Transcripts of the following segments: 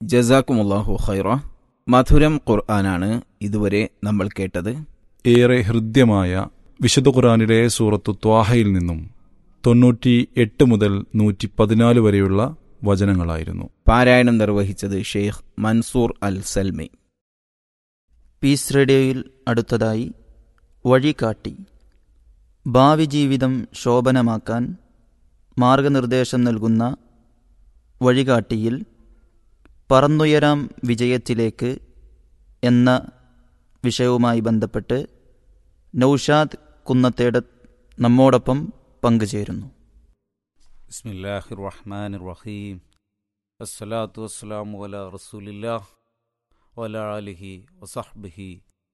ജസാക്കുമുല്ലാഹു ഖൈറ മധുരം ഖുർആനാണ് ഇതുവരെ നമ്മൾ കേട്ടത് ഏറെ ഹൃദ്യമായ വിശുദ്ധ ഖുറാനിലെ സൂറത്തു ത്വാഹയിൽ നിന്നും തൊണ്ണൂറ്റി എട്ട് മുതൽ നൂറ്റി പതിനാല് വരെയുള്ള വചനങ്ങളായിരുന്നു പാരായണം നിർവഹിച്ചത് Sheikh Mansoor Al Salmi peace റേഡിയോയിൽ അടുത്തതായി വഴികാട്ടി ഭാവി ജീവിതം ശോഭനമാക്കാൻ മാർഗനിർദ്ദേശം നൽകുന്ന വഴികാട്ടിയിൽ പറന്നുയരാം വിജയത്തിലേക്ക് എന്ന വിഷയവുമായി ബന്ധപ്പെട്ട് നൌഷാദ് കുന്നത്തേട് നമ്മോടൊപ്പം പങ്കുചേരുന്നു ബിസ്മില്ലാഹിർ റഹ്മാനിർ റഹീം അസ്സലാത്തു വസ്സലാമു അലാ റസൂലില്ലാഹ് വല ആലിഹി വസഹ്ബിഹി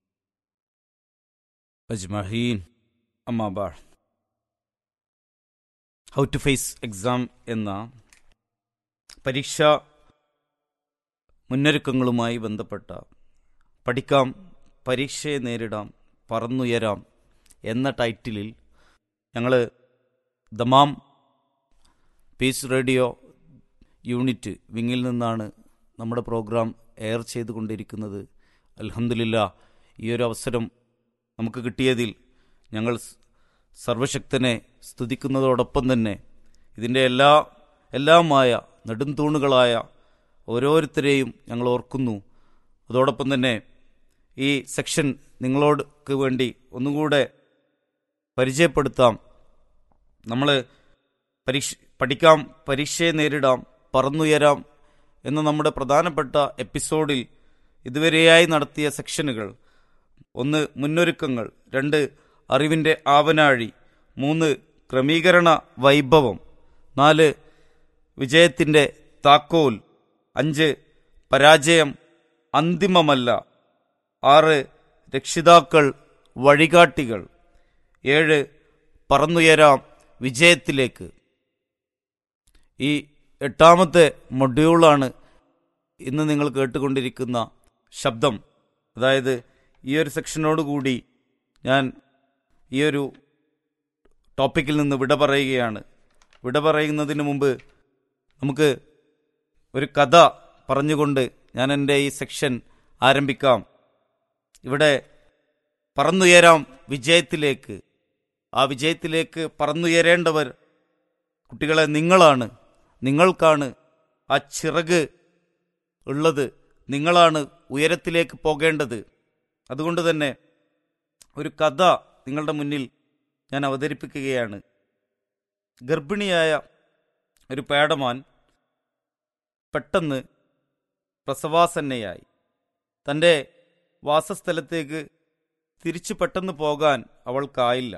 അജ്മഹീൻ അമ്മാബാഡ് ഹൗ ടു ഫേസ് എക്സാം എന്ന പരീക്ഷാ മുന്നൊരുക്കങ്ങളുമായി ബന്ധപ്പെട്ട പഠിക്കാം പരീക്ഷയെ നേരിടാം പറന്നുയരാം എന്ന ടൈറ്റിലിൽ ഞങ്ങൾ ദമാം പീസ് റേഡിയോ യൂണിറ്റ് വിങ്ങിൽ നിന്നാണ് നമ്മുടെ പ്രോഗ്രാം എയർ ചെയ്തുകൊണ്ടിരിക്കുന്നത് അൽഹംദുലില്ല ഈ ഒരു അവസരം നമുക്ക് കിട്ടിയതിൽ ഞങ്ങൾ സ് സർവശക്തനെ സ്തുതിക്കുന്നതോടൊപ്പം തന്നെ ഇതിൻ്റെ എല്ലാ എല്ലാമായ നെടുംതൂണുകളായ ഓരോരുത്തരെയും ഞങ്ങൾ ഓർക്കുന്നു അതോടൊപ്പം തന്നെ ഈ സെക്ഷൻ നിങ്ങളോട് വേണ്ടി ഒന്നുകൂടെ പരിചയപ്പെടുത്താം നമ്മൾ പരീക്ഷ പഠിക്കാം പരീക്ഷയെ നേരിടാം പറന്നുയരാം എന്ന നമ്മുടെ പ്രധാനപ്പെട്ട എപ്പിസോഡിൽ ഇതുവരെയായി നടത്തിയ സെക്ഷനുകൾ ഒന്ന് മുന്നൊരുക്കങ്ങൾ രണ്ട് അറിവിൻ്റെ ആവനാഴി മൂന്ന് ക്രമീകരണ വൈഭവം നാല് വിജയത്തിൻ്റെ താക്കോൽ അഞ്ച് പരാജയം അന്തിമമല്ല ആറ് രക്ഷിതാക്കൾ വഴികാട്ടികൾ ഏഴ് പറന്നുയരാം വിജയത്തിലേക്ക് ഈ എട്ടാമത്തെ മൊഡ്യൂളാണ് ഇന്ന് നിങ്ങൾ കേട്ടുകൊണ്ടിരിക്കുന്ന ശബ്ദം അതായത് ഈ ഒരു സെക്ഷനോടുകൂടി ഞാൻ ഈ ഒരു ടോപ്പിക്കിൽ നിന്ന് വിട പറയുകയാണ് വിട പറയുന്നതിന് മുമ്പ് നമുക്ക് ഒരു കഥ പറഞ്ഞുകൊണ്ട് ഞാൻ എൻ്റെ ഈ സെക്ഷൻ ആരംഭിക്കാം ഇവിടെ പറന്നുയരാം വിജയത്തിലേക്ക് ആ വിജയത്തിലേക്ക് പറന്നുയരേണ്ടവർ കുട്ടികളെ നിങ്ങളാണ് നിങ്ങൾക്കാണ് ആ ചിറക് ഉള്ളത് നിങ്ങളാണ് ഉയരത്തിലേക്ക് പോകേണ്ടത് അതുകൊണ്ട് തന്നെ ഒരു കഥ നിങ്ങളുടെ മുന്നിൽ ഞാൻ അവതരിപ്പിക്കുകയാണ് ഗർഭിണിയായ ഒരു പേടമാൻ പെട്ടെന്ന് പ്രസവാസന്നയായി തൻ്റെ വാസസ്ഥലത്തേക്ക് തിരിച്ചു പെട്ടെന്ന് പോകാൻ അവൾക്കായില്ല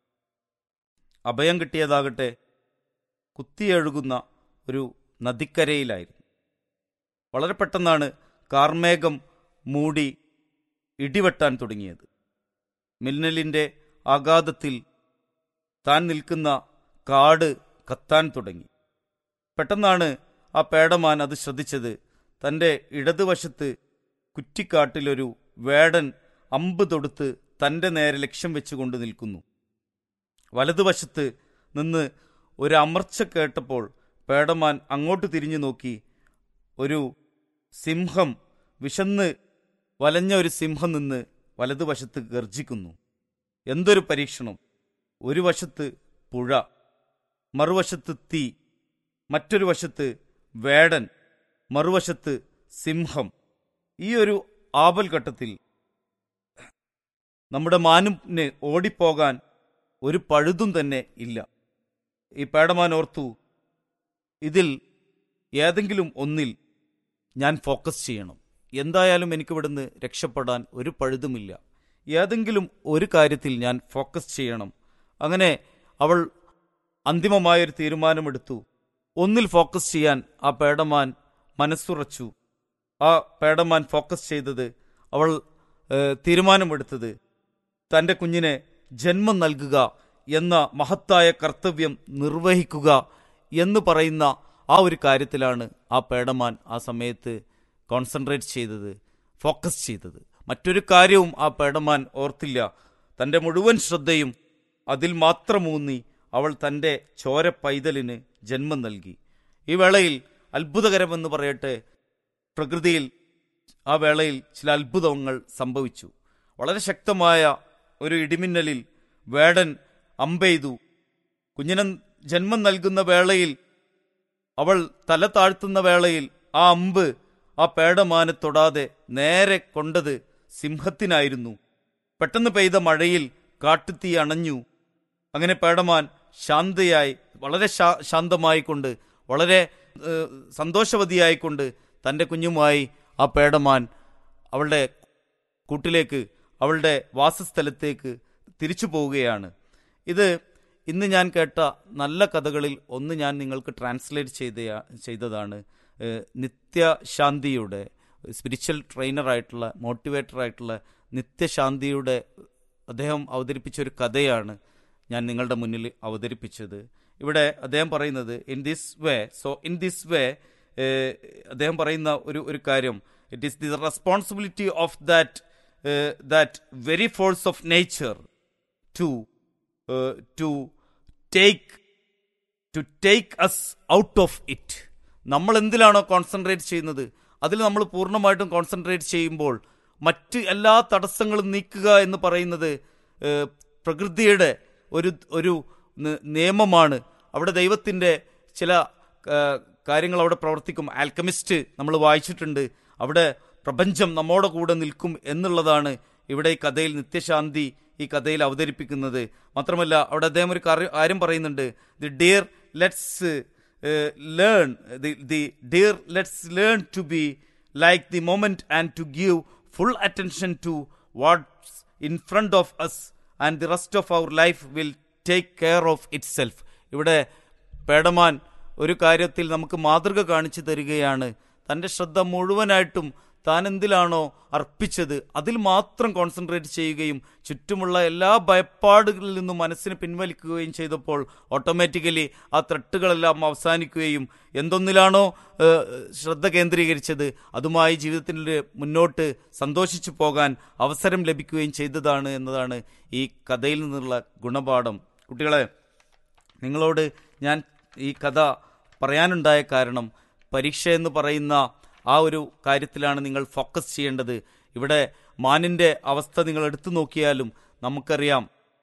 അഭയം കിട്ടിയതാകട്ടെ കുത്തിയെഴുകുന്ന ഒരു നദിക്കരയിലായിരുന്നു വളരെ പെട്ടെന്നാണ് കാർമേഘം മൂടി ഇടിവെട്ടാൻ തുടങ്ങിയത് മിന്നലിൻ്റെ ആഘാതത്തിൽ താൻ നിൽക്കുന്ന കാട് കത്താൻ തുടങ്ങി പെട്ടെന്നാണ് ആ പേടമാൻ അത് ശ്രദ്ധിച്ചത് തൻ്റെ ഇടതുവശത്ത് കുറ്റിക്കാട്ടിലൊരു വേടൻ അമ്പ് തൊടുത്ത് തൻ്റെ നേരെ ലക്ഷ്യം വെച്ചുകൊണ്ട് നിൽക്കുന്നു വലതുവശത്ത് നിന്ന് ഒരു അമർച്ച കേട്ടപ്പോൾ പേടമാൻ അങ്ങോട്ട് തിരിഞ്ഞു നോക്കി ഒരു സിംഹം വിശന്ന് വലഞ്ഞ ഒരു സിംഹം നിന്ന് വലതുവശത്ത് ഗർജിക്കുന്നു എന്തൊരു പരീക്ഷണം ഒരു വശത്ത് പുഴ മറുവശത്ത് തീ മറ്റൊരു വശത്ത് വേടൻ മറുവശത്ത് സിംഹം ഈ ഒരു ആപൽഘട്ടത്തിൽ നമ്മുടെ മാനുന് ഓടിപ്പോകാൻ ഒരു പഴുതും തന്നെ ഇല്ല ഈ പേടമാൻ ഓർത്തു ഇതിൽ ഏതെങ്കിലും ഒന്നിൽ ഞാൻ ഫോക്കസ് ചെയ്യണം എന്തായാലും എനിക്ക് ഇവിടുന്ന് രക്ഷപ്പെടാൻ ഒരു പഴുതുമില്ല ഏതെങ്കിലും ഒരു കാര്യത്തിൽ ഞാൻ ഫോക്കസ് ചെയ്യണം അങ്ങനെ അവൾ അന്തിമമായൊരു തീരുമാനമെടുത്തു ഒന്നിൽ ഫോക്കസ് ചെയ്യാൻ ആ പേടമാൻ മനസ്സുറച്ചു ആ പേടമാൻ ഫോക്കസ് ചെയ്തത് അവൾ ഏഹ്, തീരുമാനമെടുത്തത് തൻ്റെ കുഞ്ഞിനെ ജന്മം നൽകുക എന്ന മഹത്തായ കർത്തവ്യം നിർവഹിക്കുക എന്ന് പറയുന്ന ആ ഒരു കാര്യത്തിലാണ് ആ പേടമാൻ ആ സമയത്ത് കോൺസെൻട്രേറ്റ് ചെയ്തത് ഫോക്കസ് ചെയ്തത് മറ്റൊരു കാര്യവും ആ പേടമാൻ ഓർത്തില്ല തൻ്റെ മുഴുവൻ ശ്രദ്ധയും അതിൽ മാത്രമൂന്നി അവൾ തൻ്റെ ചോര പൈതലിന് ജന്മം നൽകി ഈ വേളയിൽ അത്ഭുതകരമെന്ന് പറയട്ടെ പ്രകൃതിയിൽ ആ വേളയിൽ ചില അത്ഭുതങ്ങൾ സംഭവിച്ചു വളരെ ശക്തമായ ഒരു ഇടിമിന്നലിൽ വേടൻ അമ്പെയ്തു കുഞ്ഞിന് ജന്മം നൽകുന്ന വേളയിൽ അവൾ തല താഴ്ത്തുന്ന വേളയിൽ ആ അമ്പ് ആ പേടമാനെ തൊടാതെ നേരെ കൊണ്ടത് സിംഹത്തിനായിരുന്നു പെട്ടെന്ന് പെയ്ത മഴയിൽ കാട്ടുതീ അണഞ്ഞു അങ്ങനെ പേടമാൻ ശാന്തയായി വളരെ ശാ- ശാന്തമായിക്കൊണ്ട് വളരെ ഏഹ്, സന്തോഷവതിയായിക്കൊണ്ട് തൻ്റെ കുഞ്ഞുമായി ആ പേടമാൻ അവളുടെ കൂട്ടിലേക്ക് അവളുടെ വാസസ്ഥലത്തേക്ക് തിരിച്ചു പോവുകയാണ് ഇത് ഇന്ന് ഞാൻ കേട്ട നല്ല കഥകളിൽ ഒന്ന് ഞാൻ നിങ്ങൾക്ക് ട്രാൻസ്ലേറ്റ് ചെയ്ത ചെയ്തതാണ് ഏഹ്, നിത്യശാന്തിയുടെ സ്പിരിച്വൽ ട്രെയിനറായിട്ടുള്ള മോട്ടിവേറ്ററായിട്ടുള്ള നിത്യശാന്തിയുടെ അദ്ദേഹം അവതരിപ്പിച്ച ഒരു കഥയാണ് ഞാൻ നിങ്ങളുടെ മുന്നിൽ അവതരിപ്പിച്ചത് ഇവിടെ അദ്ദേഹം പറയുന്നത് in this way so in this way അദ്ദേഹം പറയുന്ന ഒരു ഒരു കാര്യം it is the responsibility of that that very force of nature to to take to take us out of it നമ്മൾ എന്തിലാണോ കോൺസെൻട്രേറ്റ് ചെയ്യുന്നത് അതിൽ നമ്മൾ പൂർണ്ണമായിട്ടും കോൺസെൻട്രേറ്റ് ചെയ്യുമ്പോൾ മറ്റ് എല്ലാ തടസ്സങ്ങളും നീക്കുക എന്ന് പറയുന്നത് ഏഹ്, പ്രകൃതിയുടെ ഒരു ഒരു ന- നിയമമാണ് അവിടെ ദൈവത്തിൻ്റെ ചില ഏഹ്, കാര്യങ്ങൾ അവിടെ പ്രവർത്തിക്കും ആൽക്കമിസ്റ്റ് നമ്മൾ വായിച്ചിട്ടുണ്ട് അവിടെ പ്രപഞ്ചം നമ്മോടെ കൂടെ നിൽക്കും എന്നുള്ളതാണ് ഇവിടെ ഈ കഥയിൽ നിത്യശാന്തി ഈ കഥയിൽ അവതരിപ്പിക്കുന്നത് മാത്രമല്ല അവിടെ അദ്ദേഹം ഒരു കാര്യ- കാര്യം പറയുന്നുണ്ട് the deer let's learn the the deer let's learn to be like the moment and to give full attention to what's in front of us and the rest of our life will take care of itself ഇവിടെ പേടമാൻ ഒരു കാര്യത്തിൽ നമുക്ക് മാതൃക കാണിച്ചു തരികയാണ് തൻ്റെ ശ്രദ്ധ മുഴുവനായിട്ടും താൻ എന്തിലാണോ അർപ്പിച്ചത് അതിൽ മാത്രം കോൺസെൻട്രേറ്റ് ചെയ്യുകയും ചുറ്റുമുള്ള എല്ലാ ഭയപ്പാടുകളിൽ നിന്നും മനസ്സിനെ പിൻവലിക്കുകയും ചെയ്തപ്പോൾ ഓട്ടോമാറ്റിക്കലി ആ ത്രട്ടുകളെല്ലാം അവസാനിക്കുകയും എന്തൊന്നിലാണോ ഏഹ്, ശ്രദ്ധ കേന്ദ്രീകരിച്ചത് അതുമായി ജീവിതത്തിൽ മുന്നോട്ട് സന്തോഷിച്ചു പോകാൻ അവസരം ലഭിക്കുകയും ചെയ്തതാണ് എന്നതാണ് ഈ കഥയിൽ നിന്നുള്ള ഗുണപാഠം കുട്ടികളെ നിങ്ങളോട് ഞാൻ ഈ കഥ പറയാനുണ്ടായ കാരണം പരീക്ഷ എന്ന് പറയുന്ന ആ ഒരു കാര്യത്തിലാണ് നിങ്ങൾ ഫോക്കസ് ചെയ്യേണ്ടത് ഇവിടെ മാനിൻ്റെ അവസ്ഥ നിങ്ങൾ എടുത്തു നോക്കിയാലും നമുക്കറിയാം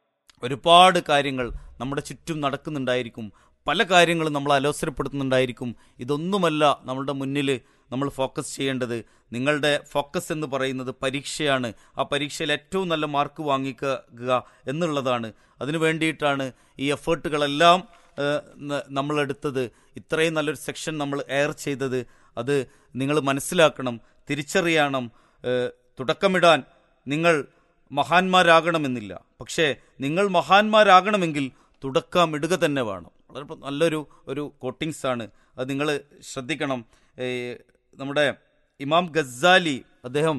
ഒരുപാട് കാര്യങ്ങൾ നമ്മുടെ ചുറ്റും നടക്കുന്നുണ്ടായിരിക്കും പല കാര്യങ്ങളും നമ്മൾ അലോസരപ്പെടുത്തുന്നുണ്ടായിരിക്കും ഇതൊന്നുമല്ല നമ്മളുടെ മുന്നിൽ നമ്മൾ ഫോക്കസ് ചെയ്യേണ്ടത് നിങ്ങളുടെ ഫോക്കസ് എന്ന് പറയുന്നത് പരീക്ഷയാണ് ആ പരീക്ഷയിൽ ഏറ്റവും നല്ല മാർക്ക് വാങ്ങിക്കുക എന്നുള്ളതാണ് അതിനു വേണ്ടിയിട്ടാണ് ഈ എഫേർട്ടുകളെല്ലാം ഏഹ്, ന- നമ്മളെടുത്തത് ഇത്രയും നല്ലൊരു സെക്ഷൻ നമ്മൾ എയർ ചെയ്തത് അത് നിങ്ങൾ മനസ്സിലാക്കണം തിരിച്ചറിയണം ഏഹ്, തുടക്കമിടാൻ നിങ്ങൾ മഹാന്മാരാകണമെന്നില്ല പക്ഷേ നിങ്ങൾ മഹാന്മാരാകണമെങ്കിൽ തുടക്കം ഇടുക തന്നെ വേണം വളരെ പ്ര- നല്ലൊരു ഒരു കോട്ടിങ്സ് ആണ് അത് നിങ്ങൾ ശ്രദ്ധിക്കണം ഏഹ്, നമ്മുടെ ഇമാം ഗസാലി അദ്ദേഹം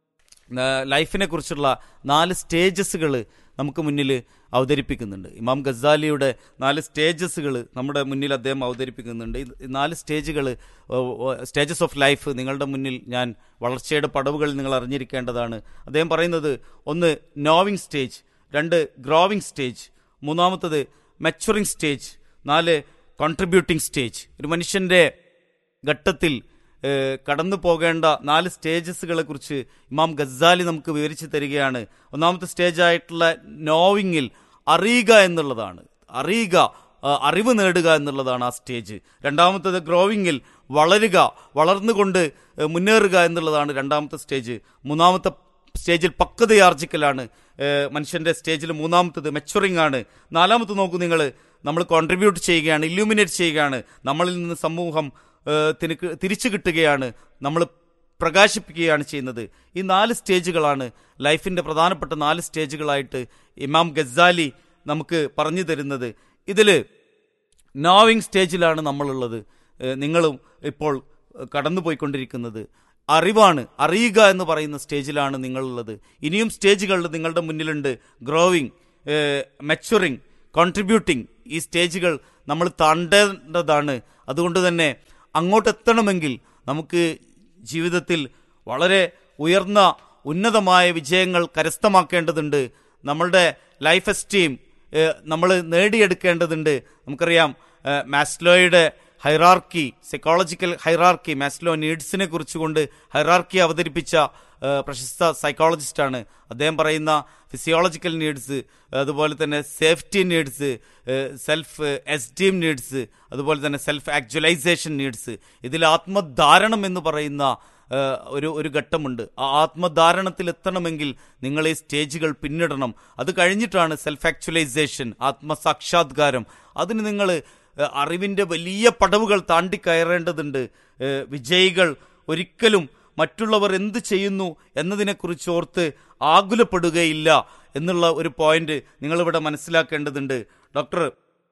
ആ, ലൈഫിനെ കുറിച്ചുള്ള നാല് സ്റ്റേജസുകൾ നമുക്ക് മുന്നിൽ അവതരിപ്പിക്കുന്നുണ്ട് ഇമാം ഗസാലിയുടെ നാല് സ്റ്റേജസുകൾ നമ്മുടെ മുന്നിൽ അദ്ദേഹം അവതരിപ്പിക്കുന്നുണ്ട് ഈ നാല് സ്റ്റേജുകൾ സ്റ്റേജസ് ഓഫ് ലൈഫ് നിങ്ങളുടെ മുന്നിൽ ഞാൻ വളർച്ചയുടെ പടവുകൾ നിങ്ങൾ അറിഞ്ഞിരിക്കേണ്ടതാണ് അദ്ദേഹം പറയുന്നത് ഒന്ന് നോവിങ് സ്റ്റേജ് രണ്ട് ഗ്രോവിങ് സ്റ്റേജ് മൂന്നാമത്തത് മെച്ചുറിങ് സ്റ്റേജ് നാല് കോൺട്രിബ്യൂട്ടിംഗ് സ്റ്റേജ് ഒരു മനുഷ്യൻ്റെ ഘട്ടത്തിൽ ഏഹ്, കടന്നു പോകേണ്ട നാല് സ്റ്റേജസുകളെ കുറിച്ച് ഇമാം ഗസാലി നമുക്ക് വിവരിച്ചു തരികയാണ് ഒന്നാമത്തെ സ്റ്റേജ് ആയിട്ടുള്ള നോവിങ്ങിൽ അറിയുക എന്നുള്ളതാണ് അറിയുക ആ, അറിവ് നേടുക എന്നുള്ളതാണ് ആ സ്റ്റേജ് രണ്ടാമത്തേത് ഗ്രോവിങ്ങിൽ വളരുക വളർന്നുകൊണ്ട് ഏഹ്, മുന്നേറുക എന്നുള്ളതാണ് രണ്ടാമത്തെ സ്റ്റേജ് മൂന്നാമത്തെ സ്റ്റേജിൽ പക്വതയാർജിക്കലാണ് ഏഹ്, മനുഷ്യന്റെ സ്റ്റേജിൽ മൂന്നാമത്തത് മെച്ചുറിംഗ് ആണ് നാലാമത്തെ നോക്കൂ നിങ്ങൾ നമ്മൾ കോൺട്രിബ്യൂട്ട് ചെയ്യുകയാണ് ഇല്യൂമിനേറ്റ് ചെയ്യുകയാണ് നമ്മളിൽ നിന്ന് സമൂഹം ഏഹ്, തിനക്ക് തിരിച്ചു കിട്ടുകയാണ് നമ്മൾ പ്രകാശിപ്പിക്കുകയാണ് ചെയ്യുന്നത് ഈ നാല് സ്റ്റേജുകളാണ് ലൈഫിന്റെ പ്രധാനപ്പെട്ട നാല് സ്റ്റേജുകളായിട്ട് ഇമാം ഗസാലി നമുക്ക് പറഞ്ഞു തരുന്നത് ഇതിൽ നോവിങ് സ്റ്റേജിലാണ് നമ്മളുള്ളത് ഏഹ് നിങ്ങളും ഇപ്പോൾ കടന്നുപോയിക്കൊണ്ടിരിക്കുന്നത് അറിവാണ് അറിയുക എന്ന് പറയുന്ന സ്റ്റേജിലാണ് നിങ്ങളുള്ളത് ഇനിയും സ്റ്റേജുകൾ നിങ്ങളുടെ മുന്നിലുണ്ട് ഗ്രോവിങ് മെച്ചുറിങ് കോൺട്രിബ്യൂട്ടിംഗ് ഈ സ്റ്റേജുകൾ നമ്മൾ താണ്ടേണ്ടതാണ് അതുകൊണ്ട് തന്നെ അങ്ങോട്ട് എത്തണമെങ്കിൽ നമുക്ക് ജീവിതത്തിൽ വളരെ ഉയർന്ന ഉന്നതമായ വിജയങ്ങൾ കരസ്ഥമാക്കേണ്ടതുണ്ട് നമ്മളുടെ ലൈഫ് എസ്റ്റീം നമ്മൾ നേടിയെടുക്കേണ്ടതുണ്ട് നമുക്കറിയാം ഏഹ്, മാസ്ലോയുടെ ഹൈറാർക്കി സൈക്കോളജിക്കൽ ഹൈറാർക്കി മാസ്ലോ നീഡ്സിനെ കുറിച്ചുകൊണ്ട് ഹൈറാർക്കി അവതരിപ്പിച്ച ആ, പ്രശസ്ത സൈക്കോളജിസ്റ്റാണ് അദ്ദേഹം പറയുന്ന ഫിസിയോളജിക്കൽ നീഡ്സ് അതുപോലെ തന്നെ safety needs self esteem needs അതുപോലെ തന്നെ സെൽഫ് ആക്ച്വലൈസേഷൻ നീഡ്സ് ഇതിൽ ആത്മധാരണം എന്ന് പറയുന്ന ആ, ഒരു ഒരു ഘട്ടമുണ്ട് ആ ആത്മധാരണത്തിൽ എത്തണമെങ്കിൽ നിങ്ങൾ ഈ സ്റ്റേജുകൾ പിന്നിടണം അത് കഴിഞ്ഞിട്ടാണ് സെൽഫ് ആക്ച്വലൈസേഷൻ ആത്മസാക്ഷാത്കാരം അതിന് നിങ്ങൾ അറിവിൻ്റെ വലിയ പടവുകൾ താണ്ടിക്കയറേണ്ടതുണ്ട് ഏ, വിജയികൾ ഒരിക്കലും മറ്റുള്ളവർ എന്ത് ചെയ്യുന്നു എന്നതിനെക്കുറിച്ച് ഓർത്ത് ആകുലപ്പെടുകയില്ല എന്നുള്ള ഒരു പോയിന്റ് നിങ്ങളിവിടെ മനസ്സിലാക്കേണ്ടതുണ്ട് doctor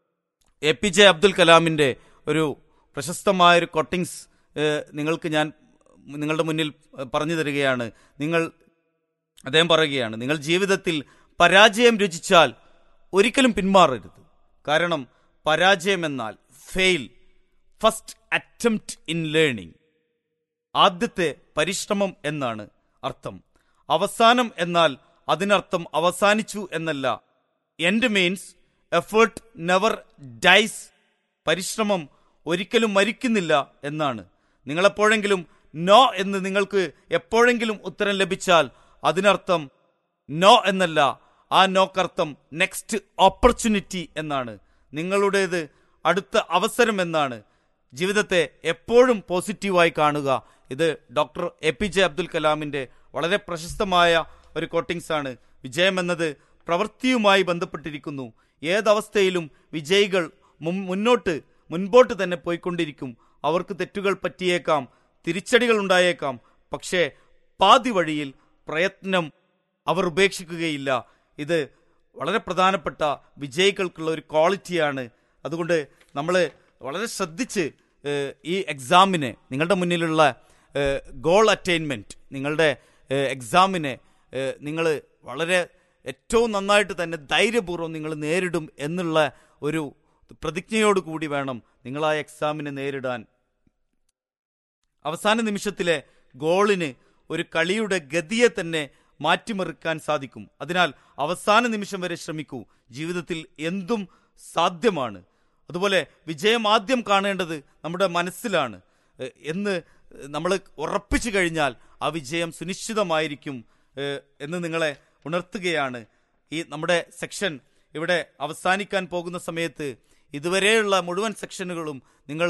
A P J Abdul കലാമിൻ്റെ ഒരു പ്രശസ്തമായൊരു കൊട്ടിങ്സ് നിങ്ങൾക്ക് ഞാൻ നിങ്ങളുടെ മുന്നിൽ ഏഹ്, പറഞ്ഞു തരികയാണ് നിങ്ങൾ അദ്ദേഹം പറയുകയാണ് നിങ്ങൾ ജീവിതത്തിൽ പരാജയം രുചിച്ചാൽ ഒരിക്കലും പിന്മാറരുത് കാരണം പരാജയം എന്നാൽ fail first attempt in learning ആദ്യത്തെ പരിശ്രമം എന്നാണ് അർത്ഥം അവസാനം എന്നാൽ അതിനർത്ഥം അവസാനിച്ചു എന്നല്ല end means effort never dies പരിശ്രമം ഒരിക്കലും മരിക്കുന്നില്ല എന്നാണ് നിങ്ങളെപ്പോഴെങ്കിലും നോ എന്ന് നിങ്ങൾക്ക് എപ്പോഴെങ്കിലും ഉത്തരം ലഭിച്ചാൽ അതിനർത്ഥം നോ എന്നല്ല ആ നോക്കർത്ഥം നെക്സ്റ്റ് ഓപ്പർച്യൂണിറ്റി എന്നാണ് നിങ്ങളുടേത് അടുത്ത അവസരം എന്നാണ് ജീവിതത്തെ എപ്പോഴും പോസിറ്റീവായി കാണുക ഇത് doctor A P J Abdul കലാമിന്റെ വളരെ പ്രശസ്തമായ ഒരു കോട്ടിങ്സ് ആണ് വിജയം എന്നത് പ്രവൃത്തിയുമായി ബന്ധപ്പെട്ടിരിക്കുന്നു ഏതവസ്ഥയിലും വിജയികൾ മുൻ- മുന്നോട്ട് മുൻപോട്ട് തന്നെ പോയിക്കൊണ്ടിരിക്കും അവർക്ക് തെറ്റുകൾ പറ്റിയേക്കാം തിരിച്ചടികൾ ഉണ്ടായേക്കാം പക്ഷേ പാതി വഴിയിൽ പ്രയത്നം അവർ ഉപേക്ഷിക്കുകയില്ല ഇത് വളരെ പ്രധാനപ്പെട്ട വിജയികൾക്കുള്ള ഒരു ക്വാളിറ്റിയാണ് അതുകൊണ്ട് നമ്മൾ വളരെ ശ്രദ്ധിച്ച് ഏഹ്, ഈ എക്സാമിനെ നിങ്ങളുടെ മുന്നിലുള്ള ഗോൾ അറ്റൈൻമെൻറ്റ് നിങ്ങളുടെ ഏഹ്, എക്സാമിനെ നിങ്ങൾ വളരെ ഏറ്റവും നന്നായിട്ട് തന്നെ ധൈര്യപൂർവ്വം നിങ്ങൾ നേരിടും എന്നുള്ള ഒരു പ്രതിജ്ഞയോട് കൂടി വേണം നിങ്ങൾ ആ എക്സാമിനെ നേരിടാൻ അവസാന നിമിഷത്തിലെ ഗോളിന് ഒരു കളിയുടെ ഗതിയെ തന്നെ മാറ്റിമറിക്കാൻ സാധിക്കും അതിനാൽ അവസാന നിമിഷം വരെ ശ്രമിക്കൂ ജീവിതത്തിൽ എന്തും സാധ്യമാണ് അതുപോലെ വിജയം ആദ്യം കാണേണ്ടത് നമ്മുടെ മനസ്സിലാണ് ഏഹ് എന്ന് നമ്മൾ ഉറപ്പിച്ചു കഴിഞ്ഞാൽ ആ വിജയം സുനിശ്ചിതമായിരിക്കും ഏഹ് എന്ന് നിങ്ങളെ ഉണർത്തുകയാണ് ഈ നമ്മുടെ സെക്ഷൻ ഇവിടെ അവസാനിക്കാൻ പോകുന്ന സമയത്ത് ഇതുവരെയുള്ള മുഴുവൻ സെക്ഷനുകളും നിങ്ങൾ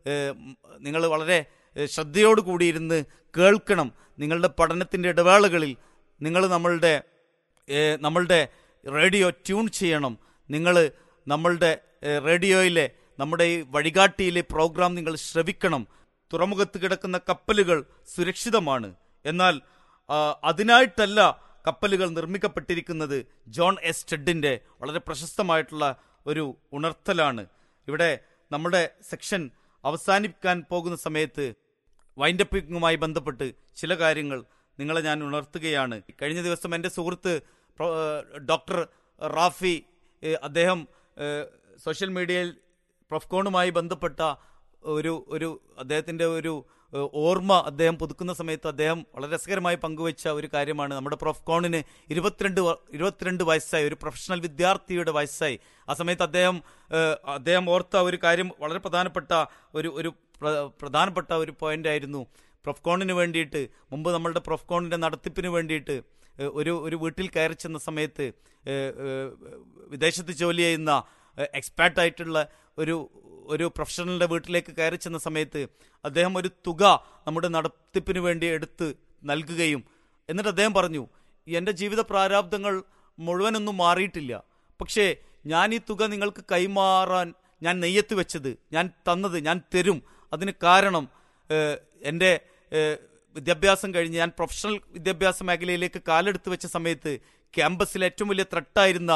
നിങ്ങൾ വളരെ ഏഹ് ശ്രദ്ധയോട് കൂടിയിരുന്ന് കേൾക്കണം നിങ്ങളുടെ പഠനത്തിൻ്റെ ഇടവേളകളിൽ നിങ്ങൾ നമ്മളുടെ ഏഹ് നമ്മളുടെ റേഡിയോ ട്യൂൺ ചെയ്യണം നിങ്ങൾ നമ്മളുടെ ഏഹ് റേഡിയോയിലെ നമ്മുടെ ഈ വഴികാട്ടിയിലെ പ്രോഗ്രാം നിങ്ങൾ ശ്രവിക്കണം തുറമുഖത്ത് കിടക്കുന്ന കപ്പലുകൾ സുരക്ഷിതമാണ് എന്നാൽ ആ, അതിനായിട്ടല്ല കപ്പലുകൾ നിർമ്മിക്കപ്പെട്ടിരിക്കുന്നത് ജോൺ എസ് ടെഡിന്റെ വളരെ പ്രശസ്തമായിട്ടുള്ള ഒരു ഉണർത്തലാണ് ഇവിടെ നമ്മുടെ സെക്ഷൻ അവസാനിക്കാൻ പോകുന്ന സമയത്ത് വൈൻഡപ്പിങ്ങുമായി ബന്ധപ്പെട്ട് ചില കാര്യങ്ങൾ നിങ്ങളെ ഞാൻ ഉണർത്തുകയാണ് കഴിഞ്ഞ ദിവസം എൻ്റെ സുഹൃത്ത് പ്രൊ- ഏഹ് ഡോക്ടർ റാഫി ഏഹ് അദ്ദേഹം ഏഹ് സോഷ്യൽ മീഡിയയിൽ പ്രൊഫ്കോണുമായി ബന്ധപ്പെട്ട ഒരു ഒരു അദ്ദേഹത്തിൻ്റെ ഒരു ഏഹ് ഓർമ്മ അദ്ദേഹം പുതുക്കുന്ന സമയത്ത് അദ്ദേഹം വളരെ രസകരമായി പങ്കുവച്ച ഒരു കാര്യമാണ് നമ്മുടെ പ്രൊഫ്കോണിന് ഇരുപത്തിരണ്ട് വ- ഇരുപത്തിരണ്ട് വയസ്സായി ഒരു പ്രൊഫഷണൽ വിദ്യാർത്ഥിയുടെ വയസ്സായി ആ സമയത്ത് അദ്ദേഹം ഏഹ് അദ്ദേഹം ഓർത്ത ഒരു കാര്യം വളരെ പ്രധാനപ്പെട്ട ഒരു ഒരു പ്ര- പ്രധാനപ്പെട്ട ഒരു പോയിന്റ് ആയിരുന്നു പ്രൊഫ്കോണിന് വേണ്ടിയിട്ട് മുമ്പ് നമ്മളുടെ പ്രൊഫ്കോണിന്റെ നടത്തിപ്പിന് വേണ്ടിയിട്ട് ഏഹ്, ഒരു ഒരു വീട്ടിൽ കയറി ചെന്ന സമയത്ത് ഏഹ്, ഏഹ്, വിദേശത്ത് ജോലി ചെയ്യുന്ന എക്സ്പാർട്ട് ആയിട്ടുള്ള ഒരു ഒരു പ്രൊഫഷണലിന്റെ വീട്ടിലേക്ക് കയറി ചെന്ന സമയത്ത് അദ്ദേഹം ഒരു തുക നമ്മുടെ നടത്തിപ്പിന് വേണ്ടി എടുത്ത് നൽകുകയും എന്നിട്ട് അദ്ദേഹം പറഞ്ഞു എൻ്റെ ജീവിത പ്രാരാബ്ദങ്ങൾ മുഴുവനൊന്നും മാറിയിട്ടില്ല പക്ഷേ ഞാൻ ഈ തുക നിങ്ങൾക്ക് കൈമാറാൻ ഞാൻ നെയ്യത്ത് വെച്ചത് ഞാൻ തന്നത് ഞാൻ തരും അതിന് കാരണം ഏഹ്, എൻ്റെ ഏഹ്, വിദ്യാഭ്യാസം കഴിഞ്ഞ് ഞാൻ പ്രൊഫഷണൽ വിദ്യാഭ്യാസ മേഖലയിലേക്ക് കാലെടുത്ത് വെച്ച സമയത്ത് ക്യാമ്പസിലെ ഏറ്റവും വലിയ ത്രട്ടായിരുന്ന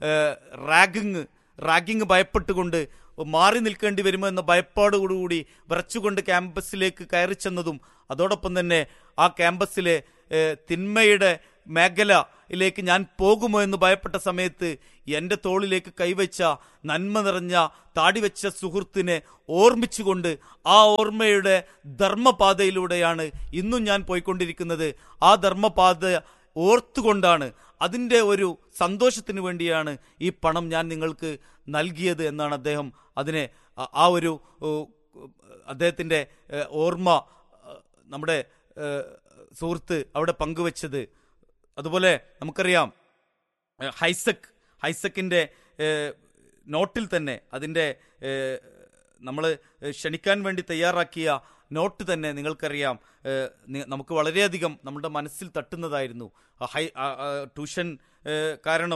റാഗിങ് റാഗിങ് ഭയപ്പെട്ടുകൊണ്ട് മാറി നിൽക്കേണ്ടി വരുമോ എന്ന ഭയപ്പാടോടുകൂടി വിറച്ചുകൊണ്ട് ക്യാമ്പസിലേക്ക് കയറി ചെന്നതും അതോടൊപ്പം തന്നെ ആ ക്യാമ്പസിലെ ഏഹ്, തിന്മയുടെ മേഖലയിലേക്ക് ഞാൻ പോകുമോ എന്ന് ഭയപ്പെട്ട സമയത്ത് എൻ്റെ തോളിലേക്ക് കൈവച്ച നന്മ നിറഞ്ഞ താടി വെച്ച സുഹൃത്തിനെ ഓർമ്മിച്ചുകൊണ്ട് ആ ഓർമ്മയുടെ ധർമ്മപാതയിലൂടെയാണ് ഇന്നും ഞാൻ പോയിക്കൊണ്ടിരിക്കുന്നത് ആ ധർമ്മപാത ഓർത്തുകൊണ്ടാണ് അതിൻ്റെ ഒരു സന്തോഷത്തിന് വേണ്ടിയാണ് ഈ പണം ഞാൻ നിങ്ങൾക്ക് നൽകിയത് എന്നാണ് അദ്ദേഹം അതിനെ ആ- ആ ഒരു ഓ, അദ്ദേഹത്തിൻ്റെ ഏഹ്, ഓർമ്മ ഏഹ്, നമ്മുടെ ഏഹ്, സുഹൃത്ത് അവിടെ പങ്കുവച്ചത് അതുപോലെ നമുക്കറിയാം ഏഹ്, ഹൈസക് ഹൈസക്കിൻ്റെ ഏഹ്, നോട്ടിൽ തന്നെ അതിൻ്റെ നമ്മൾ ക്ഷണിക്കാൻ വേണ്ടി തയ്യാറാക്കിയ നോട്ട് തന്നെ നിങ്ങൾക്കറിയാം ഏഹ്, നി- നമുക്ക് വളരെയധികം നമ്മുടെ മനസ്സിൽ തട്ടുന്നതായിരുന്നു ആ ഹൈ ആ, ആ, ട്യൂഷൻ ഏഹ്, കാരണം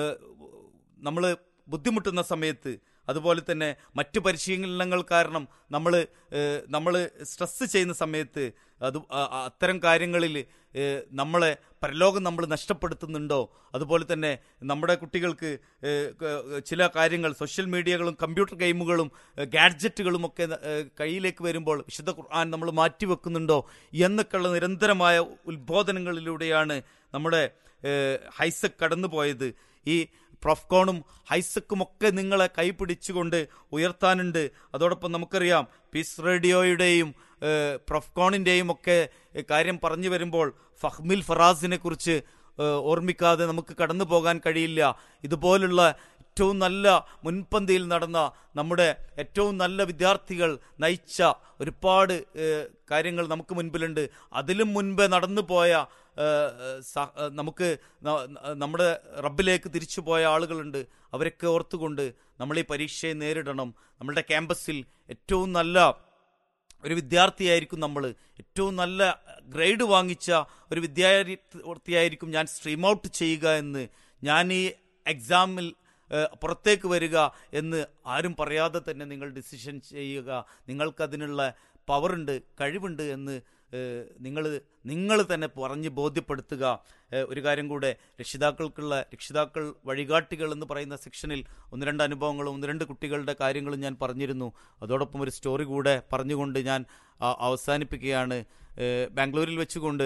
നമ്മൾ ബുദ്ധിമുട്ടുന്ന സമയത്ത് അതുപോലെ തന്നെ മറ്റു പരിശീലനങ്ങൾ കാരണം നമ്മൾ നമ്മൾ സ്ട്രെസ് ചെയ്യുന്ന സമയത്ത് അത് ആ- ആ അത്തരം കാര്യങ്ങളിൽ ഏഹ്, നമ്മളെ പരലോകം നമ്മൾ നഷ്ടപ്പെടുത്തുന്നുണ്ടോ അതുപോലെ തന്നെ നമ്മുടെ കുട്ടികൾക്ക് ഏഹ്, ക- ചില കാര്യങ്ങൾ സോഷ്യൽ മീഡിയകളും കമ്പ്യൂട്ടർ ഗെയിമുകളും ഏഹ്, ഗാഡ്ജറ്റുകളും ഒക്കെ ഏഹ്, കയ്യിലേക്ക് വരുമ്പോൾ വിശുദ്ധ ഖുർആൻ നമ്മൾ മാറ്റിവെക്കുന്നുണ്ടോ എന്നൊക്കെയുള്ള നിരന്തരമായ ഉത്ബോധനങ്ങളിലൂടെയാണ് നമ്മുടെ ഏഹ്, ഹൈസക് കടന്നുപോയത് ഈ പ്രൊഫ്കോണും ഹൈസക്കും ഒക്കെ നിങ്ങളെ കൈപിടിച്ചുകൊണ്ട് ഉയർത്താനുണ്ട് അതോടൊപ്പം നമുക്കറിയാം പീസ് റേഡിയോയുടെയും ഏഹ്, പ്രൊഫ്കോണിൻ്റെയും ഒക്കെ ഏഹ്, കാര്യം പറഞ്ഞു വരുമ്പോൾ ഫഹ്മിൽ ഫറാസിനെ കുറിച്ച് ഏഹ്, ഓർമ്മിക്കാതെ നമുക്ക് കടന്നു പോകാൻ കഴിയില്ല ഇതുപോലുള്ള ഏറ്റവും നല്ല മുൻപന്തിയിൽ നടന്ന നമ്മുടെ ഏറ്റവും നല്ല വിദ്യാർത്ഥികൾ നയിച്ച ഒരുപാട് ഏഹ്, കാര്യങ്ങൾ നമുക്ക് മുൻപിലുണ്ട് അതിലും മുൻപേ നടന്നു പോയ ഏഹ്, സ- ഏഹ്, നമുക്ക് ന- ന- നമ്മുടെ റബ്ബിലേക്ക് തിരിച്ചു പോയ ആളുകളുണ്ട് അവരൊക്കെ ഓർത്തുകൊണ്ട് നമ്മൾ ഈ പരീക്ഷയെ നേരിടണം നമ്മളുടെ ക്യാമ്പസിൽ ഏറ്റവും നല്ല ഒരു വിദ്യാർത്ഥിയായിരിക്കും നമ്മൾ ഏറ്റവും നല്ല ഗ്രേഡ് വാങ്ങിച്ച ഒരു വിദ്യാർത്ഥിയായിരിക്കും ഞാൻ സ്ട്രീം ഔട്ട് ചെയ്യുക എന്ന് ഞാൻ ഈ എക്സാമിൽ ഏഹ്, പുറത്തേക്ക് വരിക എന്ന് ആരും പറയാതെ തന്നെ നിങ്ങൾ ഡിസിഷൻ ചെയ്യുക നിങ്ങൾക്കതിനുള്ള പവറുണ്ട് കഴിവുണ്ട് എന്ന് നിങ്ങൾ നിങ്ങൾ തന്നെ പറഞ്ഞ് ബോധ്യപ്പെടുത്തുക ഏഹ്, ഒരു കാര്യം കൂടെ രക്ഷിതാക്കൾക്കുള്ള രക്ഷിതാക്കൾ വഴികാട്ടികൾ എന്ന് പറയുന്ന സെക്ഷനിൽ ഒന്ന് രണ്ട് അനുഭവങ്ങളും ഒന്ന് രണ്ട് കുട്ടികളുടെ കാര്യങ്ങളും ഞാൻ പറഞ്ഞിരുന്നു അതോടൊപ്പം ഒരു സ്റ്റോറി കൂടെ പറഞ്ഞുകൊണ്ട് ഞാൻ ആ, അവസാനിപ്പിക്കുകയാണ് ഏഹ്, ബാംഗ്ലൂരിൽ വെച്ചുകൊണ്ട്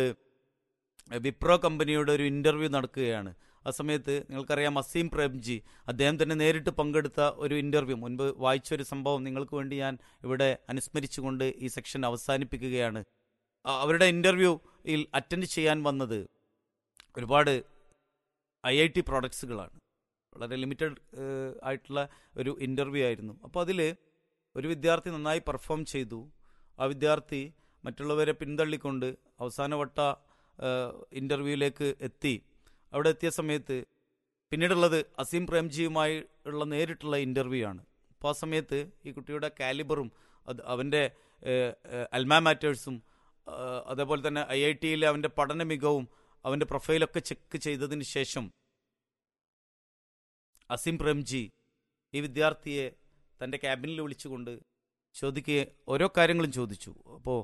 വിപ്രോ കമ്പനിയുടെ ഒരു ഇൻ്റർവ്യൂ നടക്കുകയാണ് ആ സമയത്ത് നിങ്ങൾക്കറിയാം അസീം പ്രേംജി അദ്ദേഹം തന്നെ നേരിട്ട് പങ്കെടുത്ത ഒരു ഇൻ്റർവ്യൂ മുൻപ് വായിച്ച ഒരു സംഭവം നിങ്ങൾക്ക് വേണ്ടി ഞാൻ ഇവിടെ അനുസ്മരിച്ചുകൊണ്ട് ഈ സെക്ഷൻ അവസാനിപ്പിക്കുകയാണ് ആ, അവരുടെ ഇൻ്റർവ്യൂയിൽ അറ്റൻഡ് ചെയ്യാൻ വന്നത് ഒരുപാട് ഐ ഐ ടി പ്രോഡക്ട്സുകളാണ് വളരെ ലിമിറ്റഡ് ആയിട്ടുള്ള ഒരു ഇൻ്റർവ്യൂ ആയിരുന്നു അപ്പോൾ അതിൽ ഒരു വിദ്യാർത്ഥി നന്നായി പെർഫോം ചെയ്തു ആ വിദ്യാർത്ഥി മറ്റുള്ളവരെ പിന്തള്ളിക്കൊണ്ട് അവസാനവട്ട ഇൻ്റർവ്യൂവിലേക്ക് എത്തി അവിടെ എത്തിയ സമയത്ത് പിന്നീടുള്ളത് അസീം പ്രേംജിയുമായി ഉള്ള നേരിട്ടുള്ള ഇൻ്റർവ്യൂ ആണ് അപ്പോൾ ആ സമയത്ത് ഈ കുട്ടിയുടെ കാലിബറും അത് അവൻ്റെ അൽമാ മാറ്റേഴ്സും അതേപോലെ തന്നെ ഐ ഐ ടിയിലെ അവൻ്റെ പഠന മികവും അവൻ്റെ പ്രൊഫൈലൊക്കെ ചെക്ക് ചെയ്തതിന് ശേഷം അസീം പ്രേംജി ഈ വിദ്യാർത്ഥിയെ തൻ്റെ ക്യാബിനിൽ വിളിച്ചുകൊണ്ട് ചോദിക്കുകയെ ഓരോ കാര്യങ്ങളും ചോദിച്ചു അപ്പോൾ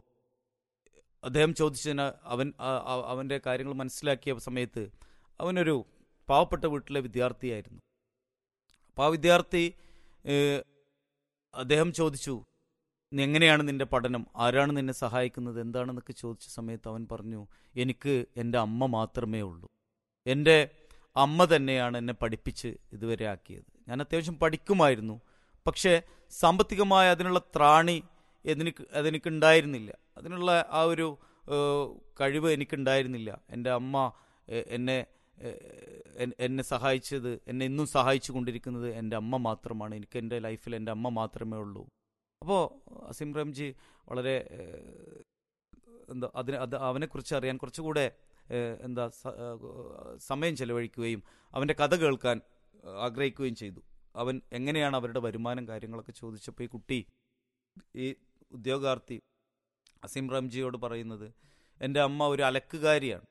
അദ്ദേഹം ചോദിച്ചതിന് അവൻ ആ- ആ- അവൻ്റെ കാര്യങ്ങൾ മനസ്സിലാക്കിയ സമയത്ത് അവനൊരു പാവപ്പെട്ട വീട്ടിലെ വിദ്യാർത്ഥിയായിരുന്നു അപ്പോൾ ആ വിദ്യാർത്ഥി ഏഹ്, അദ്ദേഹം ചോദിച്ചു "നീ എങ്ങനെയാണ് നിന്റെ പഠനം ആരാണ് നിന്നെ സഹായിക്കുന്നത് എന്താണെന്നൊക്കെ ചോദിച്ച സമയത്ത് അവൻ പറഞ്ഞു എനിക്ക് എൻ്റെ അമ്മ മാത്രമേ ഉള്ളൂ എൻ്റെ അമ്മ തന്നെയാണ് എന്നെ പഠിപ്പിച്ച് ഇതുവരെ ആക്കിയത് ഞാൻ അത്യാവശ്യം പഠിക്കുമായിരുന്നു പക്ഷേ സാമ്പത്തികമായ അതിനുള്ള ത്രാണി എനിക്ക് അതെനിക്കുണ്ടായിരുന്നില്ല അതിനുള്ള ആ ഒരു ഏഹ്, കഴിവ് എനിക്കുണ്ടായിരുന്നില്ല എൻ്റെ അമ്മ എ- എന്നെ എ- എൻ- എന്നെ സഹായിച്ചത് എന്നെ ഇന്നും സഹായിച്ചു കൊണ്ടിരിക്കുന്നത് എൻ്റെ അമ്മ മാത്രമാണ് എനിക്ക് എൻ്റെ ലൈഫിൽ എൻ്റെ അമ്മ മാത്രമേ ഉള്ളൂ അപ്പോൾ അസീം റംജി വളരെ ഏഹ്, എന്താ അതിന് അത് അവനെക്കുറിച്ച് അറിയാൻ കുറച്ചുകൂടെ ഏഹ്, എന്താ സ- ഏഹ്, സമയം ചെലവഴിക്കുകയും അവൻ്റെ കഥ കേൾക്കാൻ ഏഹ്, ആഗ്രഹിക്കുകയും ചെയ്തു അവൻ എങ്ങനെയാണ് അവരുടെ വരുമാനം കാര്യങ്ങളൊക്കെ ചോദിച്ചപ്പോൾ ഈ കുട്ടി ഈ ഉദ്യോഗാർത്ഥി അസീം റംജിയോട് പറയുന്നത് എൻ്റെ അമ്മ ഒരു അലക്കുകാരിയാണ്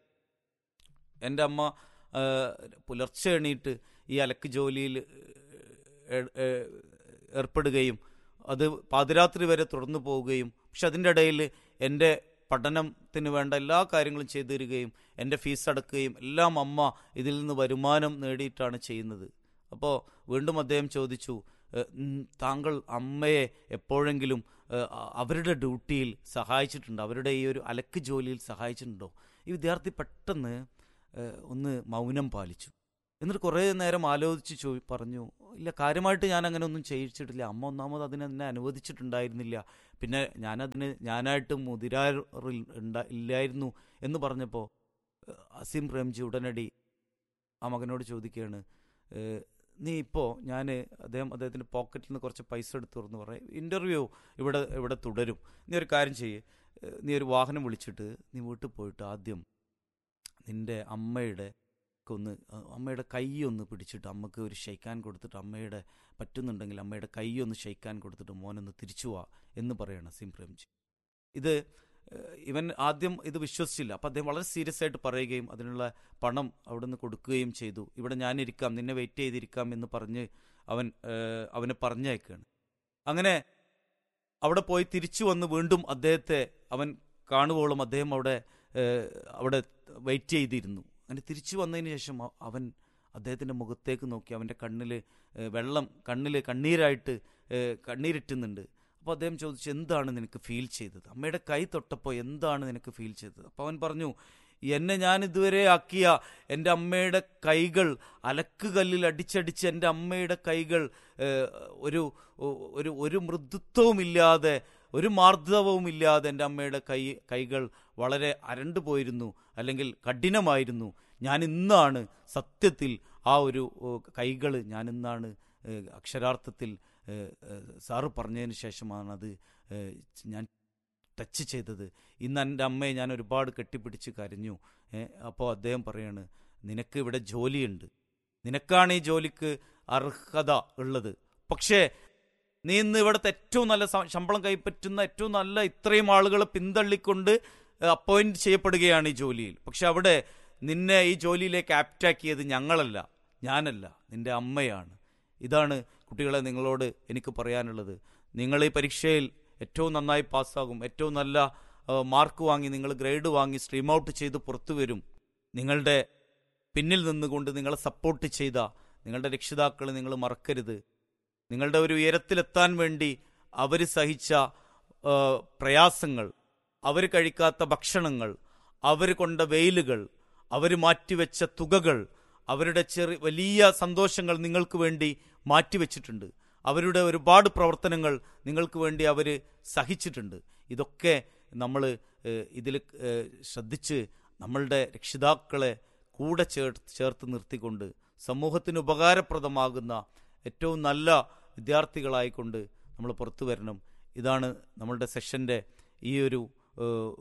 എൻ്റെ അമ്മ ആ, പുലർച്ചെ എണീറ്റ് ഈ അലക്ക് ജോലിയിൽ ഏ- ഏ- ഏർപ്പെടുകയും അത് പാതിരാത്രി വരെ തുടർന്നു പോവുകയും പക്ഷെ അതിൻ്റെ ഇടയിൽ എൻ്റെ പഠനത്തിന് വേണ്ട എല്ലാ കാര്യങ്ങളും ചെയ്തു തരികയും എൻ്റെ ഫീസ് അടക്കുകയും എല്ലാം അമ്മ ഇതിൽ നിന്ന് വരുമാനം നേടിയിട്ടാണ് ചെയ്യുന്നത് അപ്പോൾ വീണ്ടും അദ്ദേഹം ചോദിച്ചു "ഏ, ഉം, താങ്കൾ അമ്മയെ എപ്പോഴെങ്കിലും ഏ, അ- അവരുടെ ഡ്യൂട്ടിയിൽ സഹായിച്ചിട്ടുണ്ടോ അവരുടെ ഈ ഒരു അലക്ക് ജോലിയിൽ സഹായിച്ചിട്ടുണ്ടോ ഈ വിദ്യാർത്ഥി പെട്ടെന്ന് ഏ, ഒന്ന് മൗനം പാലിച്ചു എന്നിട്ട് കുറേ നേരം ആലോചിച്ച് ചോ പറഞ്ഞു ഇല്ല കാര്യമായിട്ട് ഞാൻ അങ്ങനെ ഒന്നും ചെയ്യിച്ചിട്ടില്ല അമ്മ ഒന്നാമത് അതിനെ എന്നെ അനുവദിച്ചിട്ടുണ്ടായിരുന്നില്ല പിന്നെ ഞാനതിന് ഞാനായിട്ട് മുതിരാറിൽ ഉണ്ടാ ഇല്ലായിരുന്നു എന്ന് പറഞ്ഞപ്പോൾ അസീം പ്രേംജി ഉടനടി ആ മകനോട് ചോദിക്കുകയാണ് "ഏ, നീ ഇപ്പോൾ ഞാൻ അദ്ദേഹം അദ്ദേഹത്തിൻ്റെ പോക്കറ്റിൽ നിന്ന് കുറച്ച് പൈസ എടുത്തു എന്ന് പറയും ഇൻ്റർവ്യൂ ഇവിടെ ഇവിടെ തുടരും നീ ഒരു കാര്യം ചെയ്യ് ഏഹ് നീ ഒരു വാഹനം വിളിച്ചിട്ട് നീ വീട്ടിൽ പോയിട്ട് ആദ്യം നിൻ്റെ അമ്മയുടെ ഒക്കെ ഒന്ന് അഹ് അമ്മയുടെ കൈ ഒന്ന് പിടിച്ചിട്ട് അമ്മക്ക് ഒരു ഷെയ്ക്കാൻ കൊടുത്തിട്ട് അമ്മയുടെ പറ്റുന്നുണ്ടെങ്കിൽ അമ്മയുടെ കൈ ഒന്ന് ഷെയ്ക്കാൻ കൊടുത്തിട്ട് മോനൊന്ന് തിരിച്ചു വാ എന്ന് പറയണം സിം പ്രേംജി ഇത് ഏഹ് ഇവൻ ആദ്യം ഇത് വിശ്വസിച്ചില്ല അപ്പം അദ്ദേഹം വളരെ സീരിയസ് ആയിട്ട് പറയുകയും അതിനുള്ള പണം അവിടുന്ന് കൊടുക്കുകയും ചെയ്തു ഇവിടെ ഞാനിരിക്കാം നിന്നെ വെയിറ്റ് ചെയ്തിരിക്കാം എന്ന് പറഞ്ഞ് അവൻ ഏഹ് അവനെ പറഞ്ഞയക്കുകയാണ് അങ്ങനെ അവിടെ പോയി തിരിച്ചു വന്ന് വീണ്ടും അദ്ദേഹത്തെ അവൻ കാണുവോളം അദ്ദേഹം അവിടെ ഏഹ് അവിടെ വെയിറ്റ് ചെയ്തിരുന്നു അങ്ങനെ തിരിച്ചു വന്നതിന് ശേഷം അ- അവൻ അദ്ദേഹത്തിൻ്റെ മുഖത്തേക്ക് നോക്കി അവൻ്റെ കണ്ണിൽ വെള്ളം കണ്ണിൽ കണ്ണീരായിട്ട് ഏഹ് കണ്ണീരിറ്റുന്നുണ്ട് അപ്പോൾ അദ്ദേഹം ചോദിച്ചു എന്താണ് നിനക്ക് ഫീൽ ചെയ്തത് അമ്മയുടെ കൈ തൊട്ടപ്പോൾ എന്താണ് നിനക്ക് ഫീൽ ചെയ്തത് അപ്പോൾ അവൻ പറഞ്ഞു എന്നെ ഞാൻ ഇതുവരെ ആക്കിയ എൻ്റെ അമ്മയുടെ കൈകൾ അലക്കുകല്ലിൽ അടിച്ചടിച്ച് എൻ്റെ അമ്മയുടെ കൈകൾ ഏഹ്, ഒരു ഒരു ഒരു മൃദുത്വവുമില്ലാതെ ഒരു മാർദ്ദവവുമില്ലാതെ എൻ്റെ അമ്മയുടെ കൈ കൈകൾ വളരെ അരണ്ടു പോയിരുന്നു അല്ലെങ്കിൽ കഠിനമായിരുന്നു ഞാൻ ഇന്നാണ് സത്യത്തിൽ ആ ഒരു കൈകൾ ഞാൻ ഇന്നാണ് ഏഹ്, അക്ഷരാർത്ഥത്തിൽ ഏഹ്, ഏഹ്, സാറ് പറഞ്ഞതിന് ശേഷമാണ് അത് ഏഹ്, ഞാൻ ടച്ച് ചെയ്തത് ഇന്ന് എൻ്റെ അമ്മയെ ഞാൻ ഒരുപാട് കെട്ടിപ്പിടിച്ച് കരഞ്ഞു അപ്പോൾ അദ്ദേഹം പറയാണ് നിനക്ക് ഇവിടെ ജോലിയുണ്ട് നിനക്കാണ് ഈ ജോലിക്ക് അർഹത ഉള്ളത് പക്ഷേ നീ ഇന്ന് ഇവിടുത്തെ ഏറ്റവും നല്ല സ- ശമ്പളം കൈപ്പറ്റുന്ന ഏറ്റവും നല്ല ഇത്രയും ആളുകളെ പിന്തള്ളിക്കൊണ്ട് അപ്പോയിന്റ് ചെയ്യപ്പെടുകയാണ് ഈ ജോലിയിൽ പക്ഷെ അവിടെ നിന്നെ ഈ ജോലിയിലേക്ക് ആപ്റ്റാക്കിയത് ഞങ്ങളല്ല ഞാനല്ല നിന്റെ അമ്മയാണ് ഇതാണ് കുട്ടികളെ നിങ്ങളോട് എനിക്ക് പറയാനുള്ളത് നിങ്ങൾ ഈ പരീക്ഷയിൽ ഏറ്റവും നന്നായി പാസ്സാകും ഏറ്റവും നല്ല ആ, മാർക്ക് വാങ്ങി നിങ്ങൾ ഗ്രേഡ് വാങ്ങി സ്ട്രീം ഔട്ട് ചെയ്ത് പുറത്തു വരും നിങ്ങളുടെ പിന്നിൽ നിന്നുകൊണ്ട് നിങ്ങളെ സപ്പോർട്ട് ചെയ്ത നിങ്ങളുടെ രക്ഷിതാക്കൾ നിങ്ങൾ മറക്കരുത് നിങ്ങളുടെ ഒരു ഉയരത്തിലെത്താൻ വേണ്ടി അവർ സഹിച്ച ആ, പ്രയാസങ്ങൾ അവർ കഴിക്കാത്ത ഭക്ഷണങ്ങൾ അവർ കൊണ്ട വെയിലുകൾ അവർ മാറ്റിവെച്ച തുകകൾ അവരുടെ ചെറിയ വലിയ സന്തോഷങ്ങൾ നിങ്ങൾക്ക് വേണ്ടി മാറ്റിവെച്ചിട്ടുണ്ട് അവരുടെ ഒരുപാട് പ്രവർത്തനങ്ങൾ നിങ്ങൾക്ക് വേണ്ടി അവർ സഹിച്ചിട്ടുണ്ട് ഇതൊക്കെ നമ്മൾ ഇതിൽ ശ്രദ്ധിച്ച് നമ്മളുടെ രക്ഷിതാക്കളെ കൂടെ ചേർ ചേർത്ത് നിർത്തിക്കൊണ്ട് സമൂഹത്തിന് ഉപകാരപ്രദമാകുന്ന ഏറ്റവും നല്ല വിദ്യാർത്ഥികളായിക്കൊണ്ട് നമ്മൾ പുറത്തു വരണം ഇതാണ് നമ്മളുടെ സെഷൻ്റെ ഈ ഒരു ഏഹ്,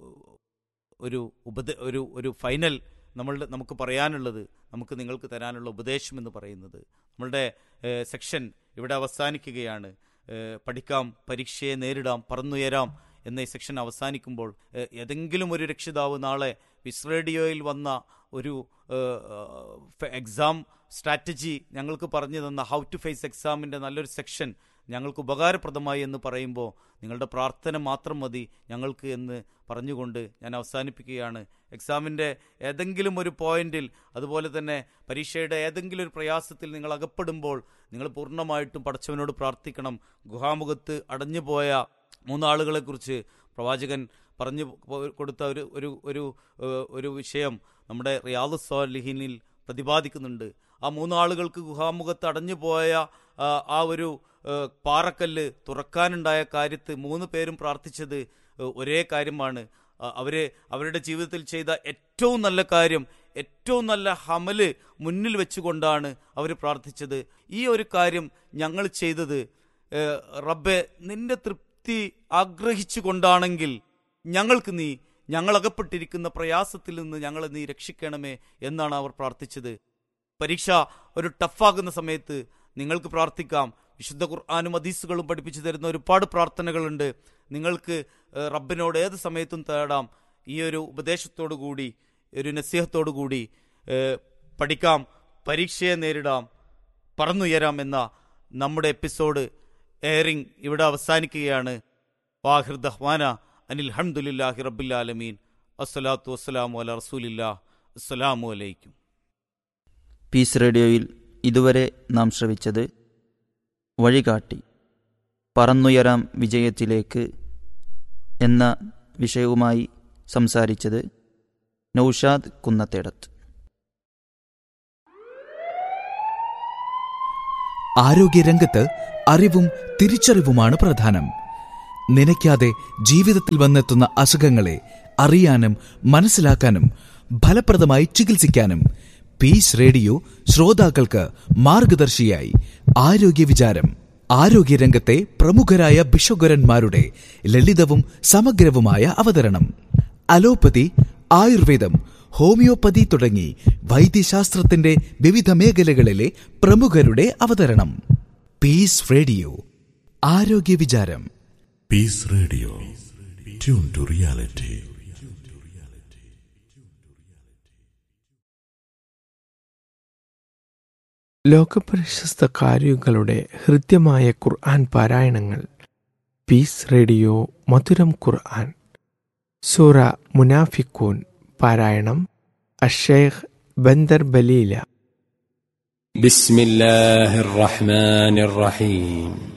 ഒരു ഉപദ ഒരു ഒരു ഫൈനൽ നമ്മളുടെ നമുക്ക് പറയാനുള്ളത് നമുക്ക് നിങ്ങൾക്ക് തരാനുള്ള ഉപദേശം എന്ന് പറയുന്നത് നമ്മളുടെ ഏഹ്, സെക്ഷൻ ഇവിടെ അവസാനിക്കുകയാണ് ഏഹ്, പഠിക്കാം പരീക്ഷയെ നേരിടാം പറന്നുയരാം എന്ന ഈ സെക്ഷൻ അവസാനിക്കുമ്പോൾ ഏഹ്, ഏതെങ്കിലും ഒരു രക്ഷിതാവ് നാളെ വിസ് റേഡിയോയിൽ വന്ന ഒരു എക്സാം സ്ട്രാറ്റജി ഞങ്ങൾക്ക് പറഞ്ഞു തന്ന ഹൗ ടു ഫേസ് എക്സാമിൻ്റെ നല്ലൊരു സെക്ഷൻ ഞങ്ങൾക്ക് ഉപകാരപ്രദമായി എന്ന് പറയുമ്പോൾ നിങ്ങളുടെ പ്രാർത്ഥന മാത്രം മതി ഞങ്ങൾക്ക് എന്ന് പറഞ്ഞുകൊണ്ട് ഞാൻ അവസാനിപ്പിക്കുകയാണ് എക്സാമിൻ്റെ ഏതെങ്കിലും ഒരു പോയിന്റിൽ അതുപോലെ തന്നെ പരീക്ഷയുടെ ഏതെങ്കിലും ഒരു പ്രയാസത്തിൽ നിങ്ങൾ അകപ്പെടുമ്പോൾ നിങ്ങൾ പൂർണ്ണമായിട്ടും പടച്ചവനോട് പ്രാർത്ഥിക്കണം ഗുഹാമുഖത്ത് അടഞ്ഞുപോയ മൂന്നാളുകളെക്കുറിച്ച് പ്രവാചകൻ പറഞ്ഞു പോ- കൊടുത്ത ഒരു ഒരു ഒരു ഏഹ്, ഒരു വിഷയം നമ്മുടെ റിയാദ് സ്വാലിഹിനിൽ പ്രതിപാദിക്കുന്നുണ്ട് ആ മൂന്നാളുകൾക്ക് ഗുഹാമുഖത്ത് അടഞ്ഞുപോയ ആ, ആ ഒരു ഏഹ്, പാറക്കല്ല് തുറക്കാനുണ്ടായ കാര്യത്ത് മൂന്ന് പേരും പ്രാർത്ഥിച്ചത് ഏഹ്, ഒരേ കാര്യമാണ് ആ, അവര് അവരുടെ ജീവിതത്തിൽ ചെയ്ത ഏറ്റവും നല്ല കാര്യം ഏറ്റവും നല്ല ഹമല് മുന്നിൽ വെച്ചുകൊണ്ടാണ് അവർ പ്രാർത്ഥിച്ചത് ഈ ഒരു കാര്യം ഞങ്ങൾ ചെയ്തത് ഏഹ്, റബ്ബെ നിന്റെ തൃപ്തി ആഗ്രഹിച്ചുകൊണ്ടാണെങ്കിൽ ഞങ്ങൾക്ക് നീ ഞങ്ങൾ അകപ്പെട്ടിരിക്കുന്ന പ്രയാസത്തിൽ നിന്ന് ഞങ്ങളെ നീ രക്ഷിക്കണമേ എന്നാണ് അവർ പ്രാർത്ഥിച്ചത് പരീക്ഷ ഒരു ടഫാകുന്ന സമയത്ത് നിങ്ങൾക്ക് പ്രാർത്ഥിക്കാം വിശുദ്ധ ഖുർആാനും ഹദീസുകളും പഠിപ്പിച്ചു തരുന്ന ഒരുപാട് പ്രാർത്ഥനകളുണ്ട് നിങ്ങൾക്ക് ഏഹ്, റബ്ബിനോട് ഏത് സമയത്തും തേടാം ഈ ഒരു ഉപദേശത്തോടു കൂടി ഒരു നസ്യഹത്തോടു കൂടി ഏഹ്, പഠിക്കാം പരീക്ഷയെ നേരിടാം പറന്നുയരാം എന്ന നമ്മുടെ എപ്പിസോഡ് എയറിംഗ് ഇവിടെ അവസാനിക്കുകയാണ് വാഹിർ ദഹ്വാന അനിൽ ഹംദുലില്ലാഹി റബ്ബില്ലാലമീൻ അസ്സലാത്തു വസ്സലാമു അല റസൂലില്ലാ അസ്സലാമു അലൈക്കും പീസ് റേഡിയോയിൽ ഇതുവരെ നാം ശ്രവിച്ചത് വഴികാട്ടി പറന്നുയരാം വിജയത്തിലേക്ക് എന്ന വിഷയവുമായി സംസാരിച്ചത് നൌഷാദ് കുന്നത്തേടത്ത് ആരോഗ്യരംഗത്ത് അറിവും തിരിച്ചറിവുമാണ് പ്രധാനം നനയ്ക്കാതെ ജീവിതത്തിൽ വന്നെത്തുന്ന അസുഖങ്ങളെ അറിയാനും മനസ്സിലാക്കാനും ഫലപ്രദമായി ചികിത്സിക്കാനും പീസ് റേഡിയോ ശ്രോതാക്കൾക്ക് മാർഗദർശിയായി ആരോഗ്യ വിചാരം ആരോഗ്യരംഗത്തെ പ്രമുഖരായ ഭിഷഗ്വരന്മാരുടെ ലളിതവും സമഗ്രവുമായ അവതരണം അലോപ്പതി ആയുർവേദം ഹോമിയോപ്പതി തുടങ്ങി വൈദ്യശാസ്ത്രത്തിന്റെ വിവിധ മേഖലകളിലെ പ്രമുഖരുടെ അവതരണം പീസ് റേഡിയോ ആരോഗ്യ വിചാരം Peace Radio. Tune to reality. ലോകപ്രശസ്ത കാര്യങ്ങളുടെ ഹൃദ്യമായ ഖുർആൻ പാരായണങ്ങൾ പീസ് റേഡിയോ മധുരം ഖുർആൻ സൂറ മുനാഫിക്കൂൻ പാരായണം അഷേഖ് ബന്ദർ ബലീല بسم الله الرحمن الرحيم